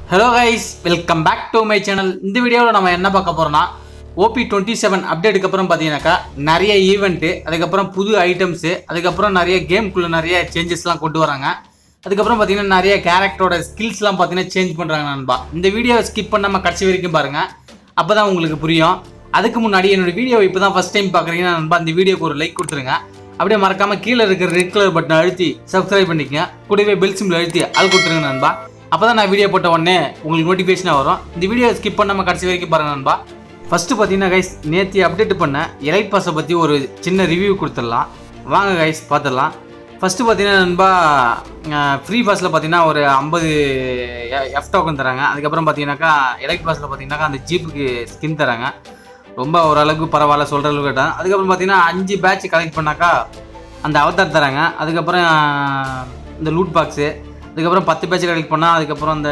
hello guys welcome back to my channel இந்த வீடியோவில் நம்ம என்ன பார்க்க போகிறோம்னா ஓபி டுவெண்ட்டி செவன் அப்டேட்டுக்கு அப்புறம் பார்த்தீங்கன்னாக்கா நிறைய ஈவெண்ட்டு அதுக்கப்புறம் புது ஐட்டம்ஸு அதுக்கப்புறம் நிறைய கேம்குள்ளே நிறைய சேஞ்சஸ்லாம் கொண்டு வராங்க அதுக்கப்புறம் பார்த்தீங்கன்னா நிறைய கேரக்டரோட ஸ்கில்ஸ்லாம் பார்த்தீங்கன்னா சேஞ்ச் பண்ணுறாங்க நண்பா இந்த வீடியோவை ஸ்கிப் பண்ணாமல் கடைசி வரைக்கும் பாருங்கள் அப்போ தான் உங்களுக்கு புரியும் அதுக்கு முன்னாடி என்னோட வீடியோ இப்போ தான் ஃபஸ்ட் டைம் பார்க்குறீங்கன்னா நண்பா இந்த வீடியோக்கு ஒரு லைக் கொடுத்துருங்க அப்படியே மறக்காமல் கீழே இருக்கிற ரெட் கலர் பட்டனை அழுத்தி சப்ஸ்கிரைப் பண்ணிக்கங்க கூடவே பெல் சிம்பிள் அழுத்தி ஆள் கொடுத்துருங்க நண்பா அப்போ தான் நான் வீடியோ போட்ட உடனே உங்களுக்கு நோட்டிஃபிகேஷனாக வரும் இந்த வீடியோ ஸ்கிப் பண்ணாமல் கடைசி வரைக்கும் பாருங்க நண்பா ஃபஸ்ட்டு பார்த்தீங்கன்னா கைஸ் நேற்று அப்டேட் பண்ண எலைட் பாஸை பற்றி ஒரு சின்ன ரிவ்யூ கொடுத்துடலாம் வாங்க கைஸ் பார்த்துடலாம் ஃபஸ்ட்டு பார்த்தீங்கன்னா நண்பா ஃப்ரீ பாஸில் பார்த்தீங்கன்னா ஒரு ஐம்பது எஃப் டோக்கன் தராங்க அதுக்கப்புறம் பார்த்தீங்கன்னாக்கா எலைட் பாஸில் பார்த்தீங்கன்னாக்கா அந்த ஜீப்புக்கு ஸ்கின் தராங்க ரொம்ப ஓரளவுக்கு பரவாயில்ல சொல்கிற அளவுக்கு கேட்டேன் அதுக்கப்புறம் பார்த்தீங்கன்னா அஞ்சு பேட்ச் கலெக்ட் பண்ணாக்கா அந்த அவதார் தராங்க அதுக்கப்புறம் இந்த லூட் பாக்ஸு அதுக்கப்புறம் பத்து பேட்ச் கலெக்ட் பண்ணால் அதுக்கப்புறம் அந்த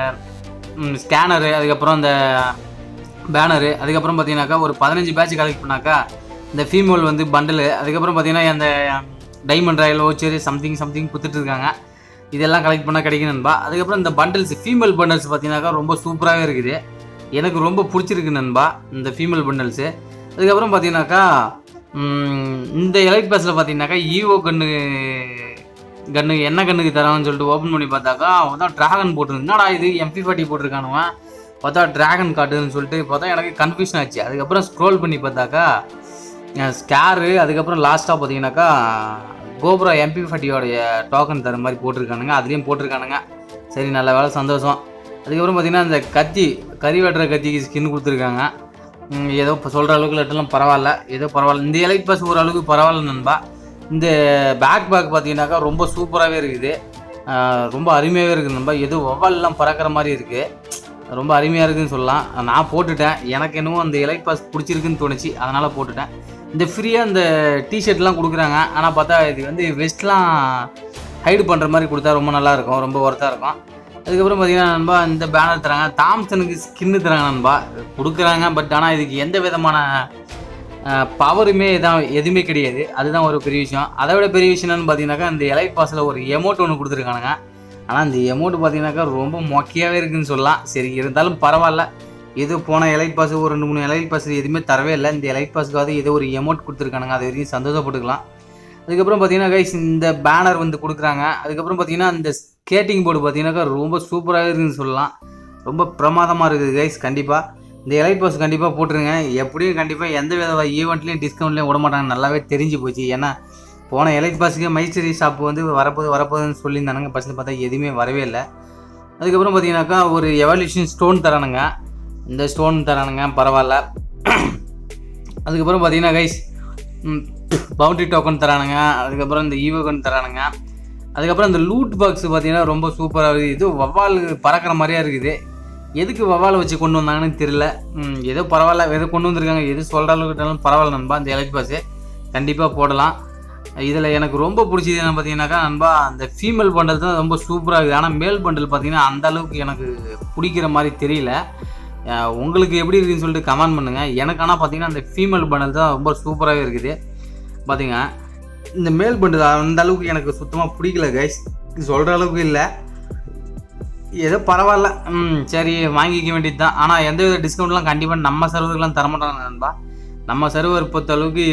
ஸ்கேனரு அதுக்கப்புறம் இந்த பேனரு அதுக்கப்புறம் பார்த்தீங்கன்னாக்கா ஒரு பதினஞ்சு பேட்ச் கலெக்ட் பண்ணாக்கா இந்த ஃபீமேல் வந்து பண்டலு அதுக்கப்புறம் பார்த்தீங்கன்னா அந்த diamond royal voucher something something கொடுத்துட்டு இருக்காங்க இதெல்லாம் கலெக்ட் பண்ணால் கிடைக்கும் நண்பா அதுக்கப்புறம் இந்த பண்டல்ஸ் ஃபீமேல் பண்டல்ஸ் பார்த்தீங்கன்னாக்கா ரொம்ப சூப்பராகவே இருக்குது எனக்கு ரொம்ப பிடிச்சிருக்கு நண்பா இந்த ஃபீமேல் பண்டல்ஸு அதுக்கப்புறம் பார்த்தீங்கன்னாக்கா ம், இந்த எலைட் பாஸில் பார்த்தீங்கன்னாக்கா ஈவோ கன்று கன்று என்ன கண்ணுக்கு தரான்னு சொல்லிட்டு ஓப்பன் பண்ணி பார்த்தாக்கா அவன் தான் ட்ராகன் போட்டிருக்கு என்னடா இது எம்பி ஃபார்ட்டி போட்டிருக்கானுவன் பார்த்தா ட்ராகன் காட்டுதுன்னு சொல்லிட்டு பார்த்தா எனக்கு கன்ஃபியூஷன் ஆச்சு அதுக்கப்புறம் ஸ்க்ரோல் பண்ணி பார்த்தாக்கா ஸ்கேரு அதுக்கப்புறம் லாஸ்ட்டாக பார்த்தீங்கன்னாக்கா கோபுரா எம்பி ஃபார்ட்டியோடைய டோக்கன் தர மாதிரி போட்டிருக்கானுங்க அதுலேயும் போட்டிருக்கானுங்க சரி நல்ல வேலை சந்தோஷம் அதுக்கப்புறம் பார்த்தீங்கன்னா இந்த கத்தி கறி வெட்டுற கத்திக்கு ஸ்கின் கொடுத்துருக்காங்க ம், ஏதோ இப்போ சொல்கிற அளவுக்கு லெட்டெல்லாம் பரவாயில்ல ஏதோ பரவாயில்ல இந்த எலைட் பாஸ் ஓரளவுக்கு பரவாயில்ல நண்பா இந்த பேக் பேக் பார்த்தீங்கன்னாக்கா ரொம்ப சூப்பராகவே இருக்குது ஆஹ் ரொம்ப அருமையாகவே இருக்குது நண்பா ஏதோ ஒவ்வால்லாம் பறக்கிற மாதிரி இருக்குது ரொம்ப அருமையாக இருக்குதுன்னு சொல்லலாம் நான் போட்டுட்டேன் எனக்கு என்னவோ அந்த எலைட் பாஸ் பிடிச்சிருக்குன்னு தோணுச்சு அதனால் போட்டுட்டேன் இந்த ஃப்ரீயாக இந்த டிஷர்ட்லாம் கொடுக்குறாங்க ஆனால் பார்த்தா இது வந்து வெஸ்ட்லாம் ஹைடு பண்ணுற மாதிரி கொடுத்தா ரொம்ப நல்லா இருக்கும் ரொம்ப ஒர்த்தாக இருக்கும் அதுக்கப்புறம் பார்த்தீங்கன்னா நண்பா இந்த பேனர் தராங்க தாம்சனுக்கு ஸ்கின்னு தராங்க நண்பா கொடுக்குறாங்க பட் ஆனால் இதுக்கு எந்த விதமான பவருமே தான் எதுவுமே கிடையாது அதுதான் ஒரு பெரிய விஷயம் அதை விட பெரிய விஷயம் என்னன்னு பார்த்தீங்கன்னாக்கா இந்த எலைட் பாஸில் ஒரு எமௌண்ட் ஒன்று கொடுத்துருக்கானுங்க ஆனால் இந்த எமௌண்ட் பார்த்தீங்கன்னாக்கா ரொம்ப மொக்கையாகவே இருக்குன்னு சொல்லலாம் சரி இருந்தாலும் பரவாயில்ல ஏதோ போன எலைட் பாஸ் ஒரு ரெண்டு மூணு எலைட் பாஸ் எதுவுமே தரவே இல்லை இந்த எலைட் பாஸுக்காவது ஏதோ ஒரு எமௌண்ட் கொடுத்துருக்கானுங்க அது வரைக்கும் சந்தோஷப்பட்டுக்கலாம் அதுக்கப்புறம் பார்த்தீங்கன்னா கைஸ் இந்த பேனர் வந்து கொடுக்குறாங்க அதுக்கப்புறம் பார்த்தீங்கன்னா இந்த ஸ்கேட்டிங் போர்டு பார்த்தீங்கன்னாக்கா ரொம்ப சூப்பராக இருக்குன்னு சொல்லலாம் ரொம்ப பிரமாதமாக இருக்குது கைஸ் கண்டிப்பாக இந்த எலைட் பாஸ் கண்டிப்பாக போட்டுருங்க எப்படியும் கண்டிப்பாக எந்த வித ஈவெண்ட்லேயும் டிஸ்கவுண்ட்லேயும் விட மாட்டாங்க நல்லாவே தெரிஞ்சு போச்சு ஏன்னா போன எலைட் பாஸுக்கு மைஸ்டரி ஷாப் வந்து வரப்போகுது வரப்போகுதுன்னு சொல்லியிருந்தானுங்க பஸ்ஸில் பார்த்தா எதுவுமே வரவே இல்லை அதுக்கப்புறம் பார்த்தீங்கன்னாக்கா ஒரு எவல்யூஷன் ஸ்டோன் தரானுங்க இந்த ஸ்டோன் தரானுங்க பரவாயில்ல அதுக்கப்புறம் பார்த்தீங்கன்னா கைஸ் பவுண்டரி டோக்கன் தரானுங்க அதுக்கப்புறம் இந்த ஈவோகன் தரானுங்க அதுக்கப்புறம் இந்த லூட் பாக்ஸ் பார்த்தீங்கன்னா ரொம்ப சூப்பராக இருக்குது இது வவ்வால் பறக்கிற மாதிரியா இருக்குது எதுக்கு வவ்வாலை வச்சு கொண்டு வந்தாங்கன்னு தெரியல ம், ஏதோ பரவாயில்ல ஏதோ கொண்டு வந்திருக்காங்க எது சொல்கிற அளவுக்கு பரவாயில்ல நண்பா இந்த எலக்ட் பாஸு கண்டிப்பாக போடலாம் இதில் எனக்கு ரொம்ப பிடிச்சது என்ன பார்த்தீங்கன்னாக்கா நண்பா அந்த ஃபீமேல் பண்டல் தான் ரொம்ப சூப்பராக இருக்குது ஆனால் மேல் பண்டல் பார்த்தீங்கன்னா அந்த அளவுக்கு எனக்கு பிடிக்கிற மாதிரி தெரியல அஹ் உங்களுக்கு எப்படி இருக்குன்னு சொல்லிட்டு கமெண்ட் பண்ணுங்கள் எனக்கு ஆனால் பார்த்தீங்கன்னா அந்த ஃபீமேல் பண்டல் தான் ரொம்ப சூப்பராகவே இருக்குது பார்த்தீங்க இந்த மேல் பண்டல் அந்த அளவுக்கு எனக்கு சுத்தமாக பிடிக்கல கைஸ் சொல்கிற அளவுக்கு இல்லை ஏதோ பரவாயில்ல ம் சரி வாங்கிக்க வேண்டியது தான் ஆனால் எந்த வித டிஸ்கவுண்ட்லாம் கண்டிப்பாக நம்ம சர்வருக்குலாம் தரமாட்டாங்க நண்பா நம்ம சர்வர் பொறுத்த அளவுக்கு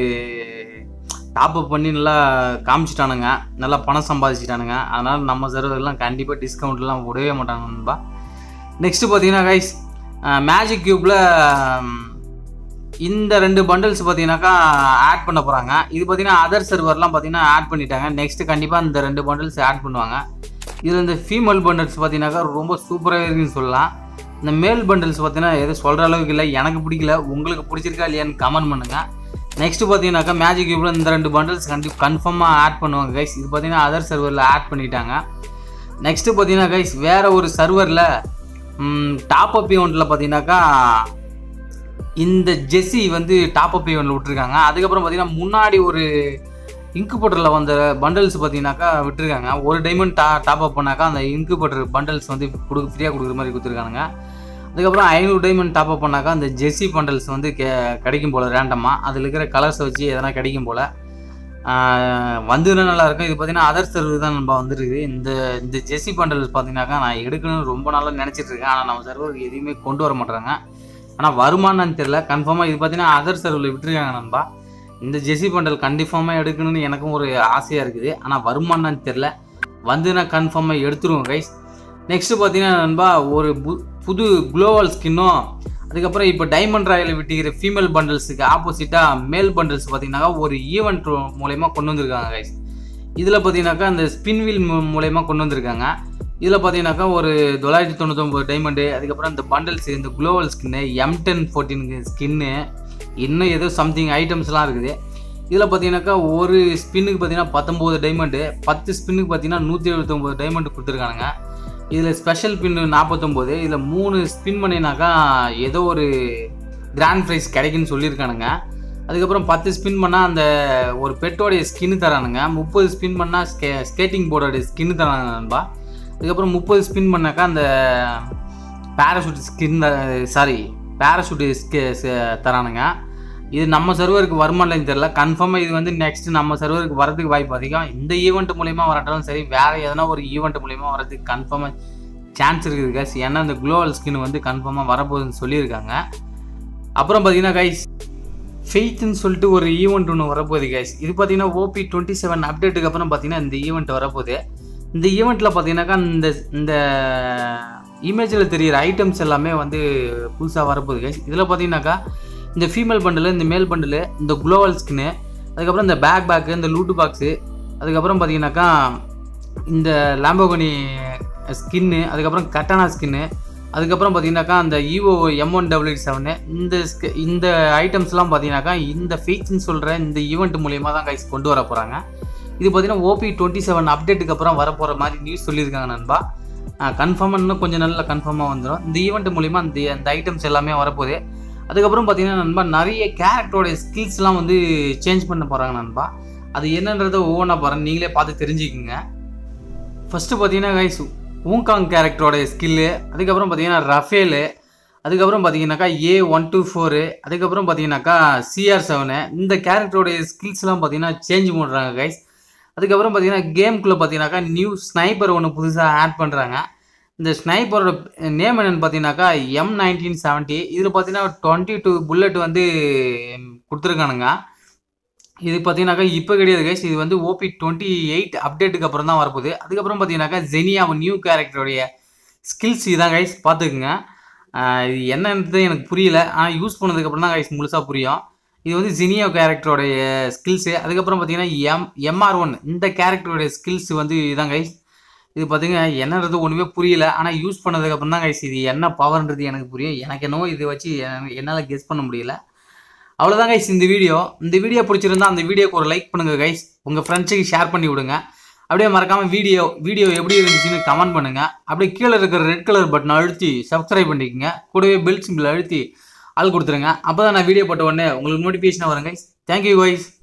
டாப் அப் பண்ணி நல்லா காமிச்சிட்டானுங்க நல்லா பணம் சம்பாதிச்சிட்டானுங்க அதனால் நம்ம சர்வர்லாம் கண்டிப்பாக டிஸ்கவுண்ட்லாம் விடவே மாட்டாங்க நண்பா நெக்ஸ்ட்டு பார்த்தீங்கன்னா கைஸ் மேஜிக் க்யூப்பில் இந்த ரெண்டு பண்டல்ஸ் பார்த்தீங்கன்னாக்கா ஆட் பண்ண போகிறாங்க இது பார்த்தீங்கன்னா அதர் சர்வர்லாம் பார்த்தீங்கன்னா ஆட் பண்ணிட்டாங்க நெக்ஸ்ட் கண்டிப்பாக இந்த ரெண்டு பண்டல்ஸ் ஆட் பண்ணுவாங்க இதில் இந்த ஃபீமேல் பண்டல்ஸ் பார்த்தீங்கன்னாக்கா ரொம்ப சூப்பராக இருக்குன்னு சொல்லலாம் இந்த மேல் பண்டல்ஸ் பார்த்தீங்கன்னா எதுவும் சொல்கிற அளவுக்கு இல்லை எனக்கு பிடிக்கல உங்களுக்கு பிடிச்சிருக்கா இல்லையான்னு கமெண்ட் பண்ணுங்கள் நெக்ஸ்ட் பார்த்தீங்கன்னாக்கா மேஜிக் க்யூப்பில் இந்த ரெண்டு பண்டல்ஸ் கண்டி கன்ஃபார்மாக ஆட் பண்ணுவாங்க கைஸ் இது பார்த்தீங்கன்னா அதர் சர்வரில் ஆட் பண்ணிட்டாங்க நெக்ஸ்ட்டு பார்த்தீங்கன்னா கைஸ் வேறு ஒரு சர்வரில் டாப் அப் ஈவெண்ட்டில் பார்த்தீங்கன்னாக்கா இந்த ஜெஸ்ஸி வந்து டாப் அப் ஈவெண்ட்டில் விட்டுருக்காங்க அதுக்கப்புறம் பார்த்தீங்கன்னா முன்னாடி ஒரு இன்குபேட்டரில் வந்த பண்டல்ஸ் பார்த்தீங்கன்னாக்கா விட்டுருக்காங்க ஒரு டைமண்ட் டா டாப் அப் பண்ணாக்கா அந்த இன்குபேட்டர் பண்டல்ஸ் வந்து கொடு ஃப்ரீயாக கொடுக்குற மாதிரி கொடுத்துருக்கானுங்க அதுக்கப்புறம் ஐநூறு டைமண்ட் டாப் அப் பண்ணாக்கா அந்த ஜெஸ்ஸி பண்டல்ஸ் வந்து கே கிடைக்கும் போல் ரேண்டமாக அதில் இருக்கிற கலர்ஸை வச்சு எதனா கிடைக்கும் போல் வந்ததுன்னா நல்லா இருக்கும் இது பார்த்தீங்கன்னா அதர் சர்வர் தான் நம்ம வந்துருக்குது இந்த இந்த ஜெஸ்ஸி பண்டல்ஸ் பார்த்தீங்கன்னாக்கா நான் எடுக்கணும்னு ரொம்ப நாளாக நினச்சிட்டு இருக்கேன் ஆனால் நம்ம சர்வருக்கு எதுவுமே கொண்டு வர மாட்டாங்க ஆனால் வருமானு தெரியல கன்ஃபார்மாக இது பார்த்தீங்கன்னா அதர் சர்வரில் விட்டுருக்காங்க நண்பா இந்த ஜெஸ்ஸி பண்டல் கன்ஃபார்மாக எடுக்கணும்னு எனக்கும் ஒரு ஆசையாக இருக்குது ஆனால் வருமானு தெரில வந்துன்னா கன்ஃபார்மாக எடுத்துருவோம் கைஸ் நெக்ஸ்ட்டு பார்த்தீங்கன்னா நண்பா ஒரு பு- புது குளோவல் ஸ்கின்னும் அதுக்கப்புறம் இப்போ டைமண்ட் ராயில் விட்டுக்கிற ஃபீமேல் பண்டல்ஸுக்கு ஆப்போசிட்டாக மேல் பண்டல்ஸ் பார்த்தீங்கன்னாக்கா ஒரு ஈவெண்ட் மூலயமா கொண்டு வந்திருக்காங்க கைஸ் இதில் பார்த்தீங்கன்னாக்கா அந்த ஸ்பின் வீல் மூலயமா கொண்டு வந்திருக்காங்க இதில் பார்த்தீங்கன்னாக்கா ஒரு தொள்ளாயிரத்தி தொண்ணூத்தொம்பது டைமண்டு அதுக்கப்புறம் இந்த பண்டல்ஸ் இந்த குளோவல் ஸ்கின்னு எம் டென் ஃபோர்டீனுக்கு ஸ்கின்னு இன்னும் ஏதோ சம்திங் ஐட்டம்ஸ்லாம் இருக்குது இதில் பார்த்தீங்கன்னாக்கா ஒரு ஸ்பின்னுக்கு பார்த்தீங்கன்னா பத்தொம்போது டைமண்டு பத்து ஸ்பின்னுக்கு பார்த்தீங்கன்னா நூற்றி எழுபத்தொம்போது டைமண்டு கொடுத்துருக்கானுங்க இதில் ஸ்பெஷல் பின்னு நாற்பத்தொம்போது இதில் மூணு ஸ்பின் பண்ணினாக்கா ஏதோ ஒரு கிராண்ட் ப்ரைஸ் கிடைக்குன்னு சொல்லியிருக்கானுங்க அதுக்கப்புறம் பத்து ஸ்பின் பண்ணால் அந்த ஒரு பெட்டோடைய ஸ்கின்னு தரானுங்க முப்பது ஸ்பின் பண்ணால் ஸ்கே ஸ்கேட்டிங் போர்டோடைய ஸ்கின்னு தரானுங்க நண்பா அதுக்கப்புறம் முப்பது ஸ்பின் பண்ணாக்கா அந்த பேராஷூட் ஸ்கின் சாரி பேராஷூட் தரானுங்க இது நம்ம சர்வருக்கு வருமானு தெரில கன்ஃபார்மாக இது வந்து நெக்ஸ்ட் நம்ம சர்வருக்கு வரதுக்கு வாய்ப்பு அதிகம் இந்த ஈவெண்ட் மூலிமா வரட்டாலும் சரி வேற எதனா ஒரு ஈவெண்ட் மூலிமா வரதுக்கு கன்ஃபார்மாக சான்ஸ் இருக்குது கைஸ் ஏன்னா இந்த குளோவல் ஸ்கின் வந்து கன்ஃபார்மாக வரப்போகுதுன்னு சொல்லியிருக்காங்க அப்புறம் பார்த்தீங்கன்னா கைஸ் ஃபெய்த்துன்னு சொல்லிட்டு ஒரு ஈவெண்ட் ஒன்று வரப்போகுது கைஸ் இது பார்த்தீங்கன்னா ஓபி டுவெண்ட்டி செவன் அப்டேட்டுக்கு அப்புறம் பார்த்தீங்கன்னா இந்த ஈவெண்ட் வரப்போகுது இந்த ஈவெண்ட்டில் பார்த்தீங்கன்னாக்கா இந்த இந்த இமேஜில் தெரியிற ஐட்டம்ஸ் எல்லாமே வந்து புதுசாக வரப்போகுது கைஸ் இதில் பார்த்தீங்கன்னாக்கா இந்த ஃபீமேல் பண்டில் இந்த மேல் பண்டில் இந்த குளோவல் ஸ்கின்னு அதுக்கப்புறம் இந்த பேக் பேக்கு இந்த லூட்டு பாக்ஸு அதுக்கப்புறம் பார்த்தீங்கன்னாக்கா இந்த லாம்போகனி ஸ்கின்னு அதுக்கப்புறம் கட்டானா ஸ்கின்னு அதுக்கப்புறம் பார்த்தீங்கன்னாக்கா அந்த evo M one W seven இந்த sk- இந்த ஐட்டம்ஸ்லாம் பார்த்தீங்கன்னாக்கா இந்த ஃபீட்ஸ்னு சொல்கிற இந்த ஈவெண்ட் மூலியமாக தான் கைஸ் கொண்டு வர போகிறாங்க இது பார்த்தீங்கன்னா ஓபி டுவெண்ட்டி செவன் அப்டேட்டுக்கு அப்புறம் வரப்போகிற மாதிரி நியூஸ் சொல்லியிருக்காங்க நண்பா கன்ஃபார்மாக இன்னும் கொஞ்சம் நல்ல கன்ஃபார்மாக வந்துடும் இந்த ஈவெண்ட் மூலிமா இந்த அந்த ஐட்டம்ஸ் எல்லாமே வரப்போகுது அதுக்கப்புறம் பார்த்தீங்கன்னா நண்பா நிறைய கேரக்டரோட ஸ்கில்ஸ்லாம் வந்து சேஞ்ச் பண்ண போகிறாங்க நண்பா அது என்னன்றதை ஒவ்வொன்றா பாருங்க நீங்களே பார்த்து தெரிஞ்சுக்குங்க ஃபஸ்ட்டு பார்த்தீங்கன்னா கைஸ் ஊங்காங் கேரக்டரோட ஸ்கில்லு அதுக்கப்புறம் பார்த்தீங்கன்னா ரஃபேலு அதுக்கப்புறம் பார்த்தீங்கன்னாக்கா ஏ ஒன் டூ ஃபோரு அதுக்கப்புறம் பார்த்தீங்கன்னாக்கா சிஆர் செவனு இந்த கேரக்டரோட ஸ்கில்ஸ்லாம் பார்த்தீங்கன்னா சேஞ்ச் பண்ணுறாங்க கைஸ் அதுக்கப்புறம் பார்த்தீங்கன்னா கேம்குள்ளே பார்த்தீங்கன்னாக்கா நியூ ஸ்னைப்பர் ஒன்று புதுசாக ஆட் பண்ணுறாங்க இந்த ஸ்னைப்பரோட நேம் என்னென்னு பார்த்தீங்கன்னாக்கா எம் நைன்டீன் செவன்ட்டி இதில் பார்த்தீங்கன்னா டுவெண்ட்டி டூ புல்லட் வந்து கொடுத்துருக்கானுங்க இது பார்த்தீங்கன்னாக்கா இப்போ கிடையாது கைஸ் இது வந்து ஓபி டுவெண்ட்டி எயிட் அப்டேட்டுக்கு அப்புறம் தான் வரப்போகுது அதுக்கப்புறம் பார்த்தீங்கன்னாக்கா ஜெனியா நியூ கேரக்டருடைய ஸ்கில்ஸ் இதான் கைஸ் பார்த்துக்குங்க ஆஹ் இது என்னன்றது எனக்கு புரியல ஆனால் யூஸ் பண்ணதுக்கப்புறம் தான் கைஸ் முழுசாக புரியும் இது வந்து ஜினியோ கேரக்டரோடைய ஸ்கில்ஸு அதுக்கப்புறம் பார்த்தீங்கன்னா எம் எம்ஆர் ஒன் இந்த கேரக்டருடைய ஸ்கில்ஸ் வந்து இதான் கைஸ் இது பார்த்தீங்க என்னன்றது ஒன்றுமே புரியல ஆனால் யூஸ் பண்ணதுக்கப்புறம் தான் கைஸ் இது என்ன பவர்ன்றது எனக்கு புரியும் எனக்கு என்னவோ இதை வச்சு என- என்னால் கெஸ் பண்ண முடியல அவ்வளோதான் கைஸ் இந்த வீடியோ இந்த வீடியோ பிடிச்சிருந்தா அந்த வீடியோக்கு ஒரு லைக் பண்ணுங்க கைஸ் உங்கள் ஃப்ரெண்ட்ஸுக்கு ஷேர் பண்ணி விடுங்க அப்படியே மறக்காமல் வீடியோ வீடியோ எப்படி இருந்துச்சுன்னு கமெண்ட் பண்ணுங்க அப்படியே கீழே இருக்கிற ரெட் கலர் பட்டனை அழுத்தி சப்ஸ்கிரைப் பண்ணிக்கோங்க கூடவே பெல் சிம்பிள் அழுத்தி ஆள் கொடுத்துருங்க அப்போ தான் நான் வீடியோ போட்ட உடனே உங்களுக்கு நோட்டிஃபிகேஷன் வரும் கைஸ் தேங்க்யூ கைஸ்